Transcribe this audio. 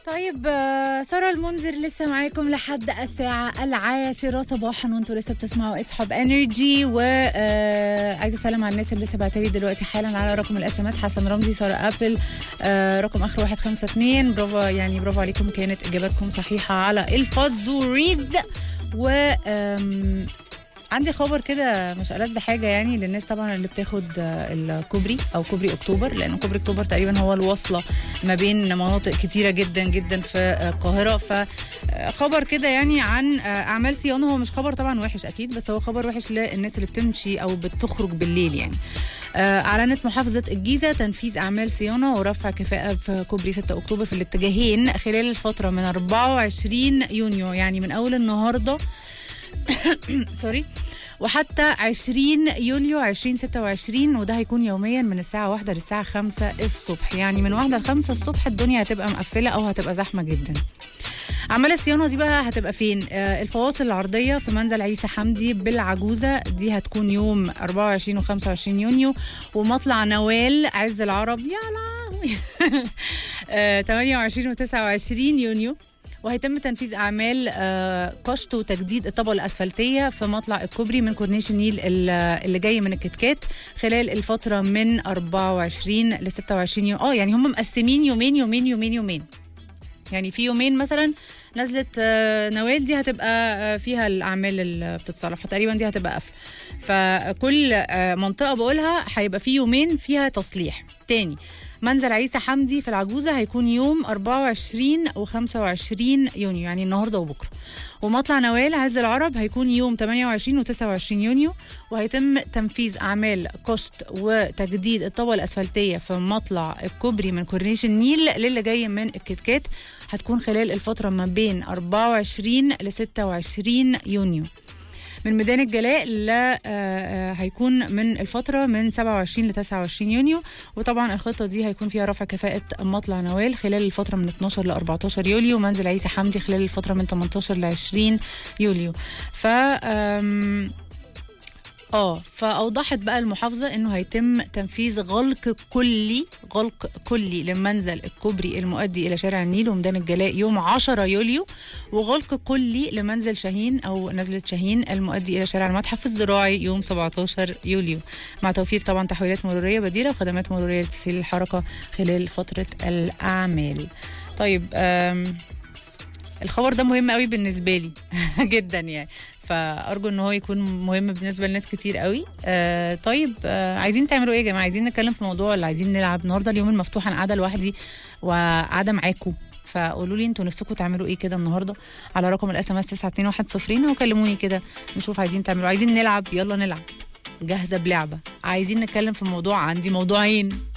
طيب آه، سارة المنذر لسه معاكم لحد الساعة العاشرة صباحا وانتوا لسه بتسمعوا اسحب انرجي و آه، عايزة اسلم على الناس اللي لسه بعتلي دلوقتي حالا على رقم الاس ام اس حسن رمزي سارة ابل آه، رقم اخر 152 برافو يعني برافو عليكم كانت اجاباتكم صحيحة على الفازوريز و آم، عندي خبر كده مش ألذ حاجة يعني للناس طبعا اللي بتاخد آه، الكوبري أو كوبري أكتوبر لأن كوبري أكتوبر تقريبا هو الوصلة ما بين مناطق كتيرة جدا جدا في آه، القاهرة فخبر كده يعني عن آه، أعمال صيانة هو مش خبر طبعا وحش أكيد بس هو خبر وحش للناس اللي بتمشي أو بتخرج بالليل يعني آه، أعلنت محافظة الجيزة تنفيذ أعمال صيانة ورفع كفاءة في كوبري 6 أكتوبر في الاتجاهين خلال الفترة من 24 يونيو يعني من أول النهاردة سوري وحتى 20 يوليو 2026 وده هيكون يوميا من الساعة واحدة للساعة خمسة الصبح يعني من واحدة لخمسة الصبح الدنيا هتبقى مقفلة أو هتبقى زحمة جدا أعمال الصيانة دي بقى هتبقى فين؟ آه الفواصل العرضية في منزل عيسى حمدي بالعجوزة دي هتكون يوم 24 و 25 يونيو ومطلع نوال عز العرب يا لهوي آه 28 و 29 يونيو وهيتم تنفيذ اعمال آه، قشط وتجديد الطبقه الاسفلتيه في مطلع الكوبري من كورنيش النيل ال- اللي جاي من الكتكات خلال الفتره من 24 ل 26 يوم اه يعني هم مقسمين يومين يومين يومين يومين يعني في يومين مثلا نزلت آه، نوال دي هتبقى آه، فيها الاعمال اللي بتتصلح فتقريبا دي هتبقى قافله فكل آه، منطقه بقولها هيبقى في يومين فيها تصليح تاني منزل عيسى حمدي في العجوزه هيكون يوم 24 و25 يونيو يعني النهارده وبكره ومطلع نوال عز العرب هيكون يوم 28 و29 يونيو وهيتم تنفيذ اعمال قشط وتجديد الطبقه الاسفلتيه في مطلع الكوبري من كورنيش النيل للي جاي من الكتكات هتكون خلال الفتره ما بين 24 ل 26 يونيو من ميدان الجلاء لا آه، آه، هيكون من الفترة من 27 ل 29 يونيو وطبعا الخطة دي هيكون فيها رفع كفاءة مطلع نوال خلال الفترة من 12 ل 14 يوليو منزل عيسى حمدي خلال الفترة من 18 ل 20 يوليو ف آم، اه فاوضحت بقى المحافظه انه هيتم تنفيذ غلق كلي غلق كلي لمنزل الكوبري المؤدي الى شارع النيل وميدان الجلاء يوم 10 يوليو وغلق كلي لمنزل شاهين او نزله شاهين المؤدي الى شارع المتحف الزراعي يوم 17 يوليو مع توفير طبعا تحويلات مروريه بديله وخدمات مروريه لتسهيل الحركه خلال فتره الاعمال طيب آم، الخبر ده مهم قوي بالنسبه لي جدا يعني فارجو ان هو يكون مهم بالنسبه لناس كتير قوي آه طيب آه عايزين تعملوا ايه يا جماعه عايزين نتكلم في موضوع ولا عايزين نلعب النهارده اليوم المفتوح انا قاعده لوحدي وقاعده معاكم فقولوا لي انتوا نفسكم تعملوا ايه كده النهارده على رقم الاس ام اس 921 وكلموني كده نشوف عايزين تعملوا عايزين نلعب يلا نلعب جاهزه بلعبه عايزين نتكلم في موضوع عندي موضوعين